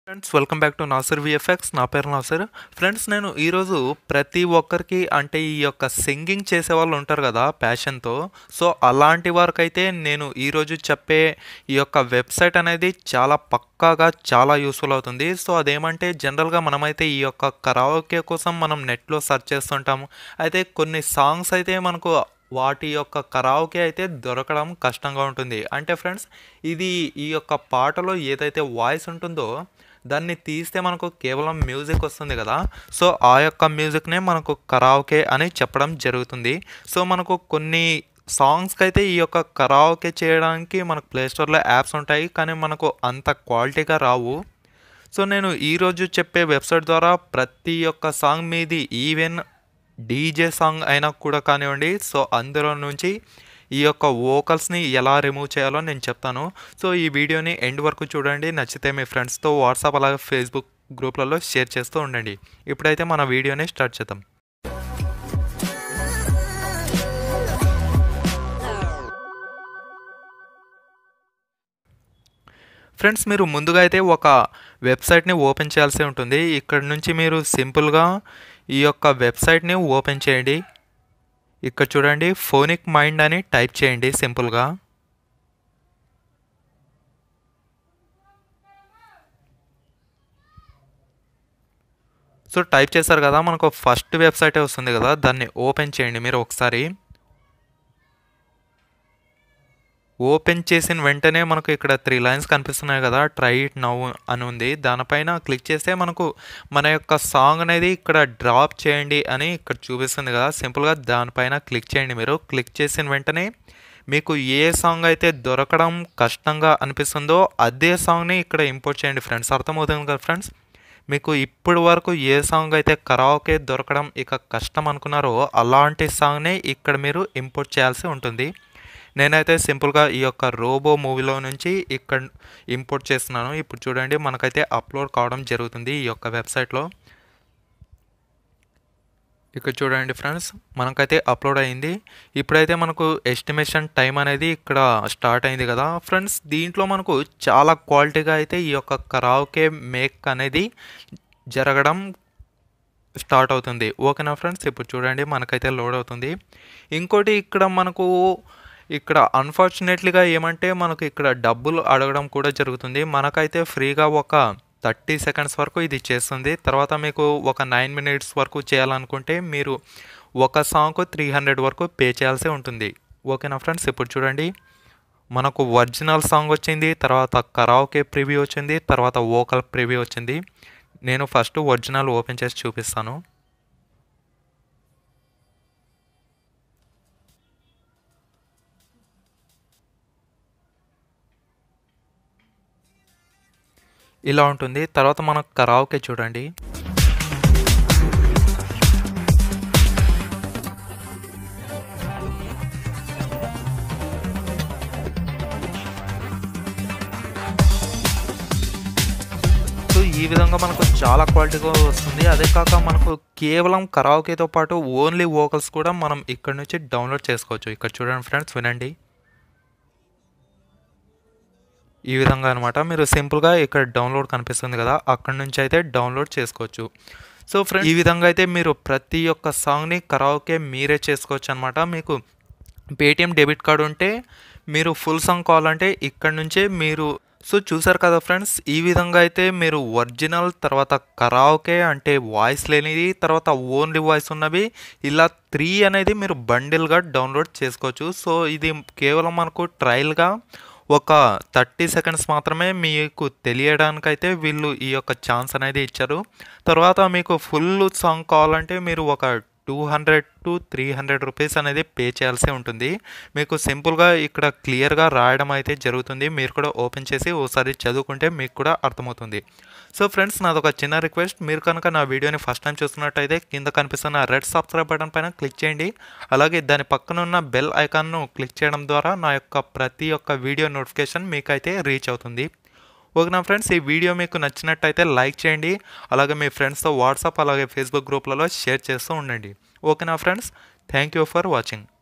friends welcome back to Nasar VFX నా పేరు నాసర్ friends నేను ఈరోజు ప్రతి ఒక్కరికి అంటే ఈ యొక్క సింగింగ్ చేసే వాళ్ళు ఉంటారు కదా ప్యాషన్తో సో అలాంటి వారికైతే నేను ఈరోజు చెప్పే ఈ యొక్క వెబ్సైట్ అనేది చాలా పక్కాగా చాలా యూస్ఫుల్ అవుతుంది సో అదేమంటే జనరల్గా మనమైతే ఈ యొక్క కరావోకే కోసం మనం నెట్లో సెర్చ్ చేస్తుంటాము అయితే కొన్ని సాంగ్స్ అయితే మనకు వాటి యొక్క కరావుకే అయితే దొరకడం కష్టంగా ఉంటుంది అంటే ఫ్రెండ్స్ ఇది ఈ యొక్క పాటలో ఏదైతే వాయిస్ ఉంటుందో దాన్ని తీస్తే మనకు కేవలం మ్యూజిక్ వస్తుంది కదా సో ఆ యొక్క మ్యూజిక్నే మనకు కరావుకే అని చెప్పడం జరుగుతుంది సో మనకు కొన్ని సాంగ్స్కి అయితే ఈ యొక్క కరావుకే చేయడానికి మనకు ప్లేస్టోర్లో యాప్స్ ఉంటాయి కానీ మనకు అంత క్వాలిటీగా రావు సో నేను ఈరోజు చెప్పే వెబ్సైట్ ద్వారా ప్రతి ఒక్క సాంగ్ మీది ఈవెన్ డీజే సాంగ్ అయినా కూడా కానివ్వండి సో అందులో నుంచి ఈ యొక్క వోకల్స్ని ఎలా రిమూవ్ చేయాలో నేను చెప్తాను సో ఈ వీడియోని ఎండ్ వరకు చూడండి నచ్చితే మీ ఫ్రెండ్స్తో వాట్సాప్ అలాగే ఫేస్బుక్ గ్రూప్లలో షేర్ చేస్తూ ఉండండి ఇప్పుడైతే మన వీడియోని స్టార్ట్ చేద్దాం ఫ్రెండ్స్ మీరు ముందుగా అయితే ఒక వెబ్సైట్ని ఓపెన్ చేయాల్సి ఉంటుంది ఇక్కడ నుంచి మీరు సింపుల్గా ఈ యొక్క వెబ్సైట్ని ఓపెన్ చేయండి ఇక్కడ చూడండి ఫోనిక్ మైండ్ అని టైప్ చేయండి సింపుల్గా సో టైప్ చేశారు కదా మనకు ఫస్ట్ వెబ్సైటే వస్తుంది కదా దాన్ని ఓపెన్ చేయండి మీరు ఒకసారి ఓపెన్ చేసిన వెంటనే మనకు ఇక్కడ త్రీ లైన్స్ కనిపిస్తున్నాయి కదా ట్రై ఇట్ నవ్ అని ఉంది దానిపైన క్లిక్ చేస్తే మనకు మన యొక్క సాంగ్ అనేది ఇక్కడ డ్రాప్ చేయండి అని ఇక్కడ చూపిస్తుంది కదా సింపుల్గా దానిపైన క్లిక్ చేయండి మీరు క్లిక్ చేసిన వెంటనే మీకు ఏ సాంగ్ అయితే దొరకడం కష్టంగా అనిపిస్తుందో అదే సాంగ్ని ఇక్కడ ఇంపోర్ట్ చేయండి ఫ్రెండ్స్ అర్థమవుతుంది కదా ఫ్రెండ్స్ మీకు ఇప్పటి వరకు ఏ సాంగ్ అయితే కరా오కే దొరకడం ఇక కష్టం అనుకున్నారో అలాంటి సాంగ్నే ఇక్కడ మీరు ఇంపోర్ట్ చేయాల్సి ఉంటుంది నేనైతే సింపుల్గా ఈ యొక్క రోబో మూవీలో నుంచి ఇక్కడ ఇంపోర్ట్ చేస్తున్నాను ఇప్పుడు చూడండి మనకైతే అప్లోడ్ కావడం జరుగుతుంది ఈ యొక్క వెబ్సైట్లో ఇక్కడ చూడండి ఫ్రెండ్స్ మనకైతే అప్లోడ్ అయింది ఇప్పుడైతే మనకు ఎస్టిమేషన్ టైం అనేది ఇక్కడ స్టార్ట్ అయింది కదా ఫ్రెండ్స్ దీంట్లో మనకు చాలా క్వాలిటీగా అయితే ఈ యొక్క కరావుకే మేక్ అనేది జరగడం స్టార్ట్ అవుతుంది ఓకేనా ఫ్రెండ్స్ ఇప్పుడు చూడండి మనకైతే లోడ్ అవుతుంది ఇంకోటి ఇక్కడ మనకు ఇక్కడ అన్ఫార్చునేట్లీగా ఏమంటే మనకు ఇక్కడ డబ్బులు అడగడం కూడా జరుగుతుంది మనకైతే ఫ్రీగా ఒక థర్టీ సెకండ్స్ వరకు ఇది చేస్తుంది తర్వాత మీకు ఒక నైన్ మినిట్స్ వరకు చేయాలనుకుంటే మీరు ఒక సాంగ్కు త్రీ హండ్రెడ్ వరకు పే చేయాల్సి ఉంటుంది ఓకేనా ఫ్రెండ్స్ ఇప్పుడు చూడండి మనకు ఒరిజినల్ సాంగ్ వచ్చింది తర్వాత కరా오కే ప్రివ్యూ వచ్చింది తర్వాత వోకల్ ప్రివ్యూ వచ్చింది నేను ఫస్ట్ ఒరిజినల్ ఓపెన్ చేసి చూపిస్తాను ఇలా ఉంటుంది తర్వాత మనకు కరావుకే చూడండి సో ఈ విధంగా మనకు చాలా క్వాలిటీగా వస్తుంది అదే కాక మనకు కేవలం కరావుకేతో పాటు ఓన్లీ వోకల్స్ కూడా మనం ఇక్కడ నుంచి డౌన్లోడ్ చేసుకోవచ్చు ఇక్కడ చూడండి ఫ్రెండ్స్ వినండి ఈ విధంగా అనమాట మీరు సింపుల్గా ఇక్కడ డౌన్లోడ్ కనిపిస్తుంది కదా అక్కడ నుంచి అయితే డౌన్లోడ్ చేసుకోవచ్చు సో ఫ్రెండ్ ఈ విధంగా అయితే మీరు ప్రతి ఒక్క సాంగ్ని కరావుకే మీరే చేసుకోవచ్చు అనమాట మీకు పేటిఎం డెబిట్ కార్డు ఉంటే మీరు ఫుల్ సాంగ్ కావాలంటే ఇక్కడ నుంచే మీరు సో చూసారు కదా ఫ్రెండ్స్ ఈ విధంగా అయితే మీరు ఒరిజినల్ తర్వాత కరావుకే అంటే వాయిస్ లేనిది తర్వాత ఓన్లీ వాయిస్ ఉన్నవి ఇలా త్రీ అనేది మీరు బండిల్గా డౌన్లోడ్ చేసుకోవచ్చు సో ఇది కేవలం మనకు ట్రయల్గా ఒక థర్టీ సెకండ్స్ మాత్రమే మీకు తెలియడానికైతే వీళ్ళు ఈ యొక్క ఛాన్స్ అనేది ఇచ్చారు తర్వాత మీకు ఫుల్ సాంగ్ కావాలంటే మీరు ఒక two hundred to three hundred rupees అనేది పే చేయాల్సి ఉంటుంది మీకు సింపుల్గా ఇక్కడ క్లియర్గా రాయడం అయితే జరుగుతుంది మీరు కూడా ఓపెన్ చేసి ఓసారి చదువుకుంటే మీకు కూడా అర్థమవుతుంది సో ఫ్రెండ్స్ నాది ఒక చిన్న రిక్వెస్ట్ మీరు కనుక నా వీడియోని ఫస్ట్ టైం చూస్తున్నట్టయితే కింద కనిపిస్తున్న రెడ్ సబ్స్క్రైబ్ బటన్ పైన క్లిక్ చేయండి అలాగే దాని పక్కన ఉన్న బెల్ ఐకాన్ను క్లిక్ చేయడం ద్వారా నా యొక్క ప్రతి ఒక్క వీడియో నోటిఫికేషన్ మీకైతే రీచ్ అవుతుంది ఓకేనా ఫ్రెండ్స్ ఈ వీడియో మీకు నచ్చినట్టయితే లైక్ చేయండి అలాగే మీ ఫ్రెండ్స్తో వాట్సాప్ అలాగే ఫేస్బుక్ గ్రూప్లలో షేర్ చేస్తూ ఉండండి ఓకేనా friends thank you for watching